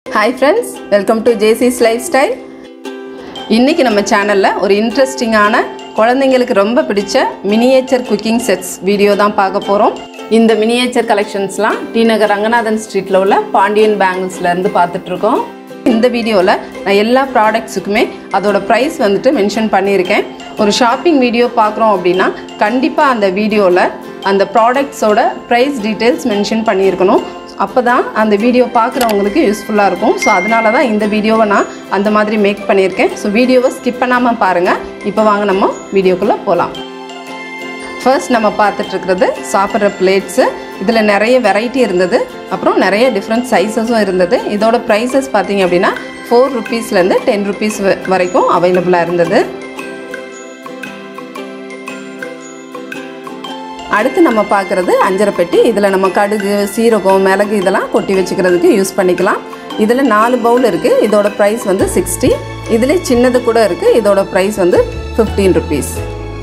hi friends welcome to ஜேசிஸ் lifestyle இன்றைக்கி நம்ம சேனலில் ஒரு இன்ட்ரெஸ்டிங்கான குழந்தைங்களுக்கு ரொம்ப பிடிச்ச மினியேச்சர் குக்கிங் செட்ஸ் வீடியோ தான் பார்க்க போகிறோம் இந்த மினியேச்சர் கலெக்ஷன்ஸ்லாம் டி நகர் ரங்கநாதன் ஸ்ட்ரீட்டில் உள்ள பாண்டியன் பேங்கிள்ஸ்லேருந்து பார்த்துட்ருக்கோம் இந்த வீடியோவில் நான் எல்லா ப்ராடக்ட்ஸுக்குமே அதோட ப்ரைஸ் வந்துட்டு மென்ஷன் பண்ணியிருக்கேன் ஒரு ஷாப்பிங் வீடியோ பார்க்குறோம் அப்படின்னா கண்டிப்பாக அந்த வீடியோவில் அந்த ப்ராடக்ட்ஸோட ப்ரைஸ் டீட்டெயில்ஸ் மென்ஷன் பண்ணியிருக்கணும் அப்போ தான் அந்த வீடியோ பார்க்குறவங்களுக்கு யூஸ்ஃபுல்லாக இருக்கும் ஸோ அதனால தான் இந்த வீடியோவை நான் அந்த மாதிரி மேக் பண்ணியிருக்கேன் ஸோ வீடியோவை ஸ்கிப் பண்ணாமல் பாருங்கள் இப்போ வாங்க நம்ம வீடியோக்குள்ளே போகலாம் ஃபர்ஸ்ட் நம்ம பார்த்துட்ருக்கிறது சாப்பிட்ற பிளேட்ஸு இதில் நிறைய வெரைட்டி இருந்தது அப்புறம் நிறைய டிஃப்ரெண்ட் சைஸஸும் இருந்தது இதோட ப்ரைஸஸ் பார்த்தீங்க அப்படின்னா ஃபோர் ருபீஸ்லேருந்து டென் ருபீஸ் வரைக்கும் அவைலபிளாக இருந்தது அடுத்து நம்ம பார்க்குறது அஞ்சரை பெட்டி இதில் நம்ம கடுகு சீரகம் மிளகு இதெல்லாம் கொட்டி வச்சுக்கிறதுக்கு யூஸ் பண்ணிக்கலாம் இதில் நாலு பவுல் இருக்குது இதோட ப்ரைஸ் வந்து சிக்ஸ்டி இதில் சின்னது கூட இருக்குது இதோட ப்ரைஸ் வந்து ஃபிஃப்டீன் ருபீஸ்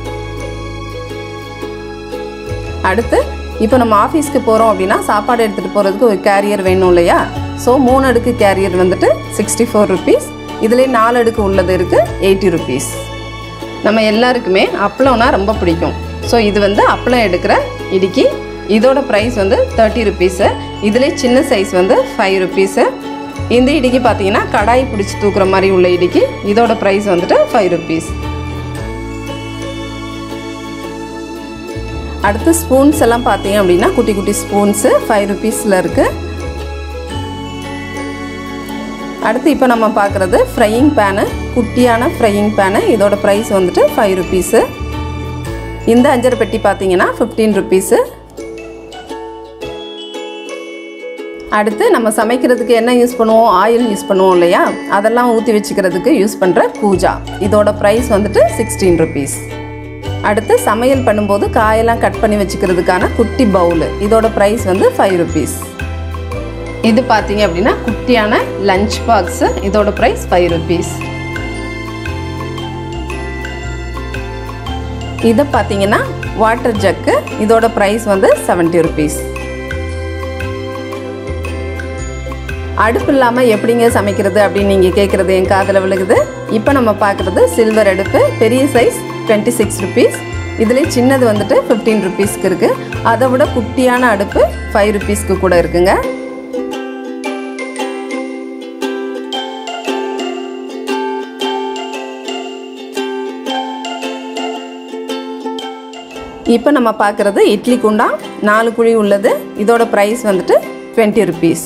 அடுத்து இப்போ நம்ம ஆஃபீஸ்க்கு போகிறோம் அப்படின்னா சாப்பாடு எடுத்துகிட்டு போகிறதுக்கு ஒரு கேரியர் வேணும் இல்லையா ஸோ மூணு அடுக்கு கேரியர் வந்துட்டு சிக்ஸ்டி ஃபோர் ருபீஸ் இதில் நாலு அடுக்கு உள்ளது இருக்குது எயிட்டி ருபீஸ் நம்ம எல்லாருக்குமே அப்பளம்னா ரொம்ப பிடிக்கும் ஸோ இது வந்து அப்பளம் எடுக்கிற இடுக்கி இதோட ப்ரைஸ் வந்து தேர்ட்டி ருபீஸு இதிலே சின்ன சைஸ் வந்து ஃபைவ் ருபீஸு இந்த இடுக்கி பார்த்தீங்கன்னா கடாய் பிடிச்சி தூக்குற மாதிரி உள்ள இடுக்கி இதோட ப்ரைஸ் வந்துட்டு ஃபைவ் ருபீஸ் அடுத்து ஸ்பூன்ஸ் எல்லாம் பார்த்தீங்க அப்படின்னா குட்டி குட்டி ஸ்பூன்ஸு ஃபைவ் ருபீஸில் இருக்குது அடுத்து இப்போ நம்ம பார்க்குறது ஃப்ரையிங் பேனு குட்டியான ஃப்ரையிங் பேனு இதோட ப்ரைஸ் வந்துட்டு ஃபைவ் ருபீஸு இந்த அஞ்சரை பெட்டி பார்த்தீங்கன்னா ஃபிஃப்டீன் ருபீஸு அடுத்து நம்ம சமைக்கிறதுக்கு என்ன யூஸ் பண்ணுவோம் ஆயில் யூஸ் பண்ணுவோம் இல்லையா அதெல்லாம் ஊற்றி வச்சுக்கிறதுக்கு யூஸ் பண்ணுற கூஜா இதோட ப்ரைஸ் வந்துட்டு சிக்ஸ்டீன் ருபீஸ் அடுத்து சமையல் பண்ணும்போது காயெல்லாம் கட் பண்ணி வச்சுக்கிறதுக்கான குட்டி பவுலு இதோட ப்ரைஸ் வந்து ஃபைவ் ருபீஸ் இது பார்த்தீங்க அப்படின்னா குட்டியான லஞ்ச் பாக்ஸு இதோட ப்ரைஸ் ஃபைவ் ருபீஸ் இதை பார்த்தீங்கன்னா வாட்டர் ஜக்கு இதோட ப்ரைஸ் வந்து செவன்ட்டி ருபீஸ் அடுப்பு இல்லாமல் எப்படிங்க சமைக்கிறது அப்படின்னு நீங்கள் கேட்குறது என் காதில் விழுகுது இப்போ நம்ம பார்க்குறது சில்வர் அடுப்பு பெரிய சைஸ் டுவெண்ட்டி சிக்ஸ் ருபீஸ் இதில் சின்னது வந்துட்டு ஃபிஃப்டீன் ருபீஸ்க்கு இருக்குது அதை விட குட்டியான அடுப்பு ஃபைவ் ருபீஸ்க்கு கூட இருக்குங்க இப்போ நம்ம பார்க்குறது இட்லி குண்டா நாலு குழி உள்ளது இதோட ப்ரைஸ் வந்துட்டு twenty rupees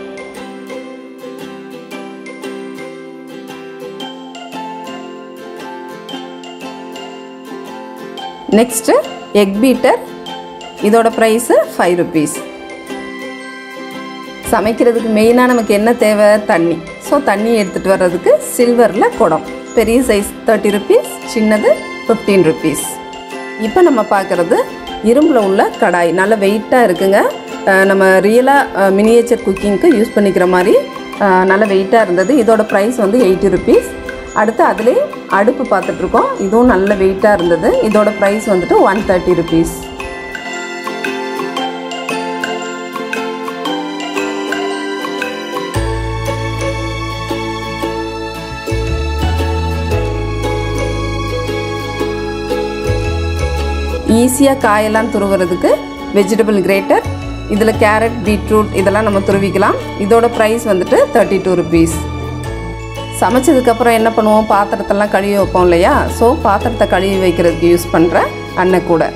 next egg beater இதோட ப்ரைஸு ஃபைவ் ருபீஸ் சமைக்கிறதுக்கு மெயினாக நமக்கு என்ன தேவை தண்ணி ஸோ தண்ணி எடுத்துகிட்டு வர்றதுக்கு சில்வரில் குடம் பெரிய சைஸ் தேர்ட்டி ருபீஸ் சின்னது ஃபிஃப்டீன் ருபீஸ் இப்போ நம்ம பார்க்குறது இரும்பில் உள்ள கடாய் நல்ல வெயிட்டாக இருக்குங்க அஹ் நம்ம ரியலாக மினியேச்சர் குக்கிங்க்கு யூஸ் பண்ணிக்கிற மாதிரி அஹ் நல்ல வெயிட்டாக இருந்தது இதோட ப்ரைஸ் வந்து எயிட்டி ருபீஸ் அடுத்து அதிலே அடுப்பு பார்த்துட்ருக்கோம் இதுவும் நல்ல வெயிட்டாக இருந்தது இதோட ப்ரைஸ் வந்துட்டு ஒன் தேர்ட்டி ருபீஸ் ஈஸியாக காயெல்லாம் துருவுறதுக்கு வெஜிடபிள் கிரேட்டர் இதில் கேரட் பீட்ரூட் இதெல்லாம் நம்ம துருவிக்கலாம் இதோட ப்ரைஸ் வந்துட்டு தேர்ட்டி டூ ருபீஸ் சமைச்சதுக்கப்புறம் என்ன பண்ணுவோம் பாத்திரத்தெல்லாம் கழுவி வைப்போம் இல்லையா ஸோ பாத்திரத்தை கழுவி வைக்கிறதுக்கு யூஸ் பண்ணுற அன்னை கூட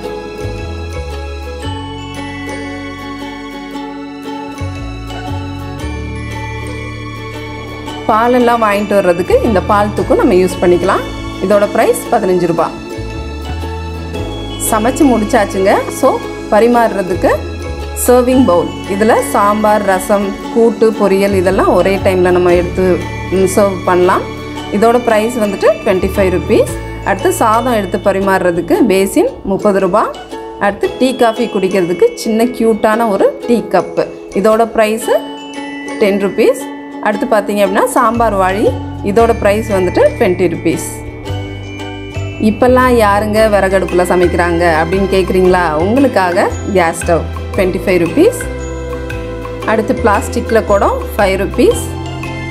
பாலெல்லாம் வாங்கிட்டு வர்றதுக்கு இந்த பால் தூக்கும் நம்ம யூஸ் பண்ணிக்கலாம் இதோட ப்ரைஸ் பதினஞ்சு ரூபாய் சமைச்சு முடிச்சாச்சுங்க ஸோ பரிமாறுறதுக்கு சர்விங் பவுல் இதில் சாம்பார் ரசம் கூட்டு பொரியல் இதெல்லாம் ஒரே டைமில் நம்ம எடுத்து சர்வ் பண்ணலாம் இதோட ப்ரைஸ் வந்துட்டு டுவெண்ட்டி ஃபைவ் ருபீஸ் அடுத்து சாதம் எடுத்து பரிமாறுறதுக்கு பேசின் முப்பது ரூபா அடுத்து டீ காஃபி குடிக்கிறதுக்கு சின்ன க்யூட்டான ஒரு டீ கப்பு இதோட ப்ரைஸு டென் ருபீஸ் அடுத்து பார்த்தீங்க அப்படின்னா சாம்பார் வாழி இதோட ப்ரைஸ் வந்துட்டு டுவெண்ட்டி ருபீஸ் இப்போல்லாம் யாருங்க விறகடுப்பில் சமைக்கிறாங்க அப்படின்னு கேட்குறீங்களா உங்களுக்காக gas stove twenty five rupees அடுத்து பிளாஸ்டிக்கில் குடம் ஃபைவ் ருபீஸ்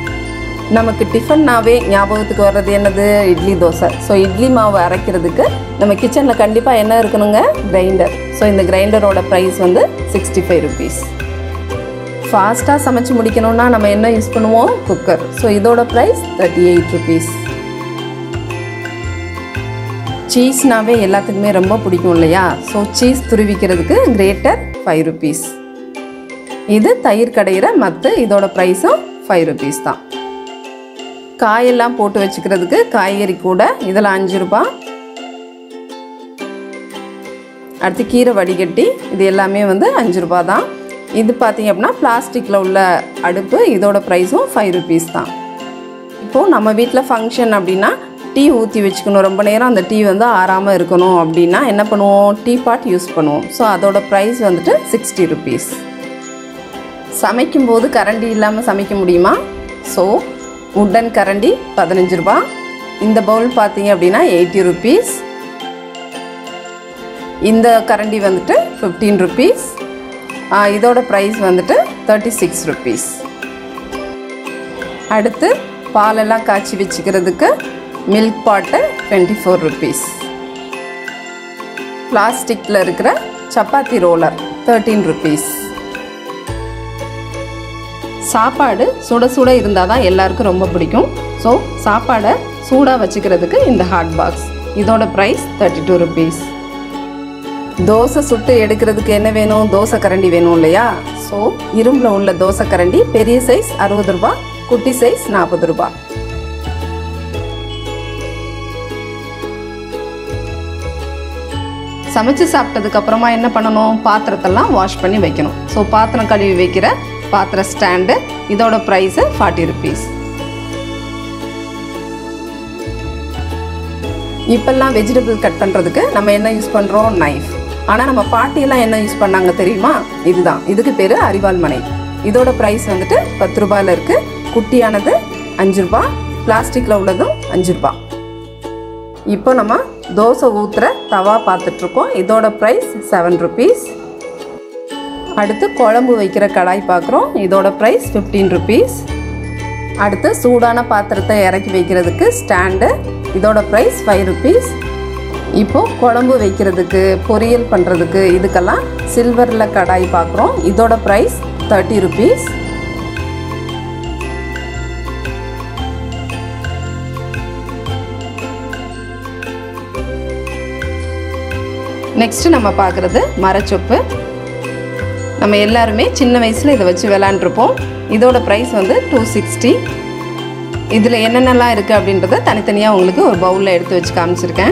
நமக்கு டிஃபன்னாவே ஞாபகத்துக்கு வர்றது என்னது இட்லி தோசை ஸோ இட்லி மாவு அரைக்கிறதுக்கு நம்ம கிச்சனில் கண்டிப்பாக என்ன இருக்கணுங்க கிரைண்டர் ஸோ இந்த கிரைண்டரோட ப்ரைஸ் வந்து சிக்ஸ்டி ஃபைவ் ருபீஸ் ஃபாஸ்ட்டாக சமைச்சு முடிக்கணும்னா நம்ம என்ன யூஸ் பண்ணுவோம் குக்கர் ஸோ இதோட ப்ரைஸ் தேர்ட்டி எயிட் ருபீஸ் சீஸ்னாவே எல்லாத்துக்குமே ரொம்ப பிடிக்கும் இல்லையா ஸோ சீஸ் துருவிக்கிறதுக்கு கிரேட்டர் ஃபைவ் ருபீஸ் இது தயிர் கடையிற மற்ற இதோட ப்ரைஸும் ஃபைவ் ருபீஸ் தான் காயெல்லாம் போட்டு வச்சுக்கிறதுக்கு காய்கறி கூட இதில் அஞ்சு ரூபா அடுத்து கீரை வடிகட்டி இது எல்லாமே வந்து அஞ்சு ரூபா தான் இது பார்த்தீங்க அப்படின்னா பிளாஸ்டிக்கில் உள்ள அடுப்பு இதோட ப்ரைஸும் ஃபைவ் ருபீஸ் தான் இப்போது நம்ம வீட்டில் ஃபங்க்ஷன் அப்படின்னா டீ ஊற்றி வச்சுக்கணும் ரொம்ப நேரம் அந்த டீ வந்து ஆறாமல் இருக்கணும் அப்படின்னா என்ன பண்ணுவோம் டீ பாட் யூஸ் பண்ணுவோம் ஸோ அதோட ப்ரைஸ் வந்துட்டு சிக்ஸ்டி ருபீஸ் சமைக்கும்போது கரண்டி இல்லாமல் சமைக்க முடியுமா ஸோ உட்டன் கரண்டி பதினஞ்சு ரூபா இந்த பவுல் பார்த்தீங்க அப்படின்னா எயிட்டி ருபீஸ் இந்த கரண்டி வந்துட்டு ஃபிஃப்டீன் ருபீஸ் இதோட ப்ரைஸ் வந்துட்டு தேர்ட்டி சிக்ஸ் ருபீஸ் அடுத்து பாலெல்லாம் காய்ச்சி வச்சுக்கிறதுக்கு மில்க் பாட்டு டுவெண்ட்டி ஃபோர் ருபீஸ் பிளாஸ்டிக்கில் இருக்கிற சப்பாத்தி ரோலர் தேர்ட்டீன் ருபீஸ் சாப்பாடு சுட சுட இருந்தால் தான் எல்லாருக்கும் ரொம்ப பிடிக்கும் ஸோ சாப்பாடை சூடாக வச்சுக்கிறதுக்கு இந்த ஹாட் பாக்ஸ் இதோட price thirty two rupees dosa சுட்டு எடுக்கிறதுக்கு என்ன வேணும் தோசை கரண்டி வேணும் இல்லையா ஸோ இரும்பில் உள்ள தோசை கரண்டி பெரிய சைஸ் அறுபது ரூபா குட்டி சைஸ் நாற்பது ரூபா சமைச்சு சாப்பிட்டதுக்கு அப்புறமா என்ன பண்ணணும் பாத்திரத்தெல்லாம் வாஷ் பண்ணி வைக்கணும் ஸோ பாத்திரம் கழுவி வைக்கிற பாத்திர ஸ்டாண்டு இதோட ப்ரைஸு ஃபார்ட்டி ருபீஸ் இப்போல்லாம் வெஜிடபிள் கட் பண்ணுறதுக்கு நம்ம என்ன யூஸ் பண்ணுறோம் நைஃப் ஆனால் நம்ம பாட்டியெல்லாம் என்ன யூஸ் பண்ணாங்க தெரியுமா இதுதான் இதுக்கு பேர் அரிவாள் மனை இதோட ப்ரைஸ் வந்துட்டு பத்து ரூபாயில் இருக்குது குட்டியானது அஞ்சு ரூபா பிளாஸ்டிக்கில் உள்ளதும் அஞ்சு ரூபா இப்போ நம்ம தோசை ஊற்றுற தவா பார்த்துட்ருக்கோம் இதோட ப்ரைஸ் செவன் ருபீஸ் அடுத்து குழம்பு வைக்கிற கடாய் பார்க்குறோம் இதோட ப்ரைஸ் ஃபிஃப்டீன் ருபீஸ் அடுத்து சூடான பாத்திரத்தை இறக்கி வைக்கிறதுக்கு ஸ்டாண்டு இதோட ப்ரைஸ் ஃபைவ் ருபீஸ் இப்போது குழம்பு வைக்கிறதுக்கு பொரியல் பண்ணுறதுக்கு இதுக்கெல்லாம் சில்வரில் கடாய் பார்க்குறோம் இதோட ப்ரைஸ் தேர்ட்டி ருபீஸ் நெக்ஸ்ட்டு நம்ம பார்க்குறது மரச்சொப்பு நம்ம எல்லாருமே சின்ன வயசில் இதை வச்சு விளாண்டுருப்போம் இதோட ப்ரைஸ் வந்து டூ சிக்ஸ்டி இதில் என்னென்னலாம் இருக்குது அப்படின்றத தனித்தனியாக உங்களுக்கு ஒரு பவுலில் எடுத்து வச்சு காமிச்சிருக்கேன்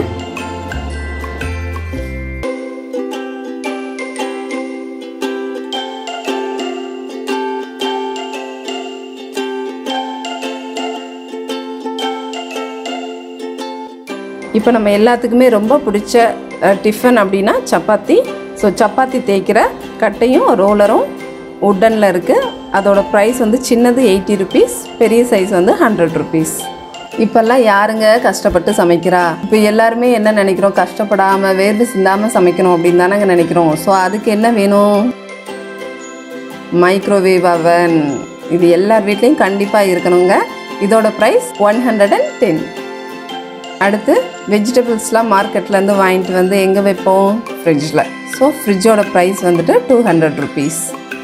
இப்போ நம்ம எல்லாத்துக்குமே ரொம்ப பிடிச்ச அஹ், டிஃபன் அப்படின்னா சப்பாத்தி ஸோ சப்பாத்தி தேய்க்கிற கட்டையும் ரோலரும் உட்டனில் இருக்குது அதோட ப்ரைஸ் வந்து சின்னது எயிட்டி ருபீஸ் பெரிய சைஸ் வந்து ஹண்ட்ரட் ருபீஸ் இப்போல்லாம் யாருங்க கஷ்டப்பட்டு சமைக்கிறா இப்போ எல்லாருமே என்ன நினைக்கிறோம் கஷ்டப்படாமல் வேர்வு சிந்தாமல் சமைக்கணும் அப்படின்னு தானங்க நினைக்கிறோம் ஸோ அதுக்கு என்ன வேணும் மைக்ரோவேவ் அவன் இது எல்லார் வீட்லேயும் கண்டிப்பாக இருக்கணுங்க இதோட price one hundred and ten அடுத்து வெஜிடபிள்ஸ்லாம் மார்க்கெட்லேருந்து வாங்கிட்டு வந்து எங்கே வைப்போம் ஃப்ரிட்ஜில் ஸோ ஃப்ரிட்ஜோட ப்ரைஸ் வந்துட்டு டூ ஹண்ட்ரட் ருபீஸ்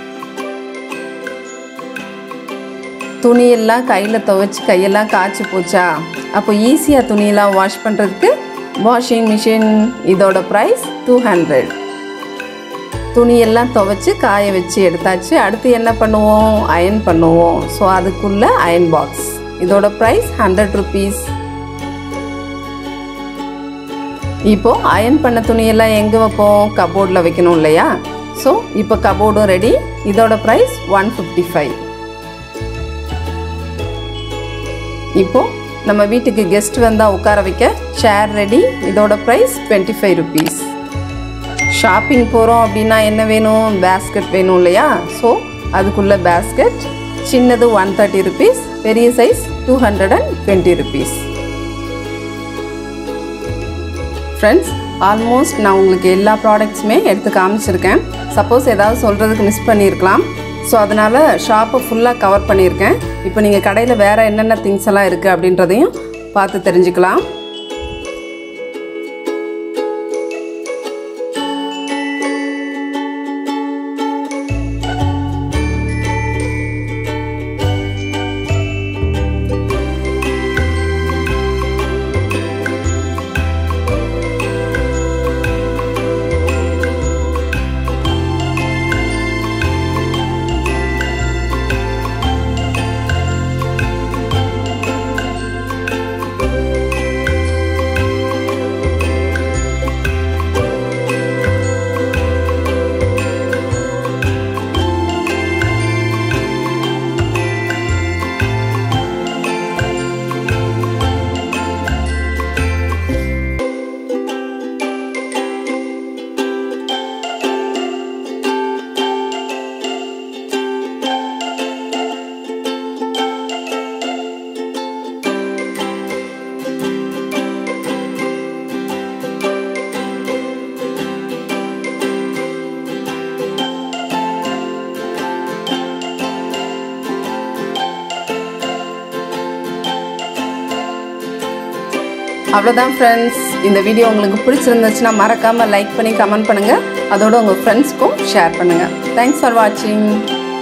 துணியெல்லாம் கையில் துவைச்சி கையெல்லாம் காய்ச்சி போச்சா அப்போ ஈஸியாக துணியெல்லாம் வாஷ் பண்ணுறதுக்கு வாஷிங் மிஷின் இதோட ப்ரைஸ் டூ ஹண்ட்ரட் துணியெல்லாம் துவைச்சி காய வச்சு எடுத்தாச்சு அடுத்து என்ன பண்ணுவோம் அயன் பண்ணுவோம் ஸோ அதுக்குள்ள அயன் பாக்ஸ் இதோட ப்ரைஸ் ஹண்ட்ரட் ருபீஸ் இப்போ அயன் பண்ண துணியெல்லாம் எங்கே வைப்போம் கபோர்டில் வைக்கணும் இல்லையா ஸோ இப்போ கபோர்டும் ரெடி இதோட ப்ரைஸ் ஒன் ஃபிஃப்டி ஃபைவ் இப்போ நம்ம வீட்டுக்கு கெஸ்ட் வந்தால் உட்கார வைக்க சேர் ரெடி இதோட price twenty five rupees shopping போகிறோம் அப்படின்னா என்ன வேணும் பேஸ்கெட் வேணும் இல்லையா ஸோ அதுக்குள்ள பேஸ்கெட் சின்னது ஒன் தேர்ட்டி ருபீஸ் பெரிய size two hundred and twenty rupees friends almost நான் உங்களுக்கு எல்லா ப்ராடக்ட்ஸுமே எடுத்து காமிச்சிருக்கேன் சப்போஸ் ஏதாவது சொல்கிறதுக்கு மிஸ் பண்ணியிருக்கலாம் ஸோ அதனால் ஷாப்பை ஃபுல்லாக கவர் பண்ணியிருக்கேன் இப்போ நீங்கள் கடையில் வேறு என்னென்ன திங்ஸ் எல்லாம் இருக்குது அப்படின்றதையும் பார்த்து தெரிஞ்சுக்கலாம் அவ்வளோதான் ஃப்ரெண்ட்ஸ் இந்த வீடியோ உங்களுக்கு பிடிச்சிருந்துச்சுன்னா மறக்காமல் லைக் பண்ணி கமெண்ட் பண்ணுங்கள் அதோட உங்கள் ஃப்ரெண்ட்ஸ்க்கும் ஷேர் பண்ணுங்கள் தேங்க்ஸ் ஃபார் வாட்சிங்